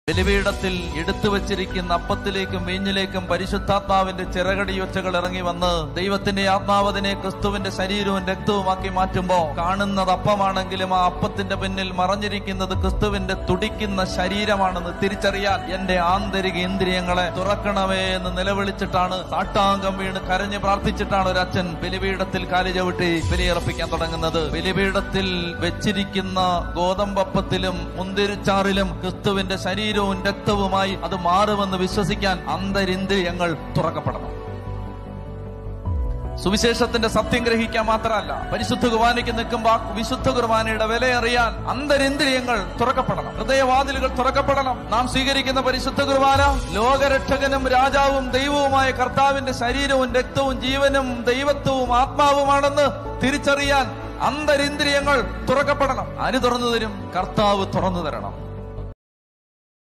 ബലിപീഠത്തിൽ എടുത്തു വച്ചിരിക്കുന്ന അപ്പത്തിലേക്കും വീഞ്ഞിലേക്കും പരിശുദ്ധാത്മാവിന്റെ ചിറകടിയൊച്ചകൾ ഇറങ്ങി വന്ന് ദൈവത്തിന്റെ ആത്മാവതിനെ ക്രിസ്തുവിന്റെ ശരീരവും രക്തവുമാക്കി മാറ്റുമ്പോ കാണുന്നത് അപ്പമാണെങ്കിലും ആ അപ്പത്തിന്റെ പിന്നിൽ മറഞ്ഞിരിക്കുന്നത് ക്രിസ്തുവിന്റെ തുടിക്കുന്ന ശരീരമാണെന്ന് തിരിച്ചറിയാൻ എന്റെ ആന്തരിക ഇന്ദ്രിയങ്ങളെ തുറക്കണമേ എന്ന് നിലവിളിച്ചിട്ടാണ് സാട്ടാംഗം വീണ് കരഞ്ഞ് പ്രാർത്ഥിച്ചിട്ടാണ് ഒരു അച്ഛൻ ബലിപീഠത്തിൽ കാലി ചവിട്ടി ബലിയർപ്പിക്കാൻ തുടങ്ങുന്നത് ബലിപീഠത്തിൽ വെച്ചിരിക്കുന്ന ഗോതമ്പപ്പത്തിലും മുന്തിരിച്ചാറിലും ക്രിസ്തുവിന്റെ ശരീരവും രക്തവുമായി അത് മാറുമെന്ന് വിശ്വസിക്കാൻ അന്തരിന്ദ്രിയങ്ങൾ തുറക്കപ്പെടണം സുവിശേഷത്തിന്റെ സത്യം ഗ്രഹിക്കാൻ മാത്രമല്ല പരിശുദ്ധ കുർബാനയ്ക്ക് നിൽക്കുമ്പോൾ ആ വിശുദ്ധ കുർബാനയുടെ വില അറിയാൻ അന്തരിന്ദ്രിയങ്ങൾ തുറക്കപ്പെടണം ഹൃദയവാതിലുകൾ തുറക്കപ്പെടണം നാം സ്വീകരിക്കുന്ന പരിശുദ്ധ കുർബാന ലോകരക്ഷകനും രാജാവും ദൈവവുമായ കർത്താവിന്റെ ശരീരവും രക്തവും ജീവനും ദൈവത്വവും ആത്മാവുമാണെന്ന് തിരിച്ചറിയാൻ അന്തരിന്ദ്രിയങ്ങൾ തുറക്കപ്പെടണം ആര് തുറന്നു തരും കർത്താവ് തുറന്നു തരണം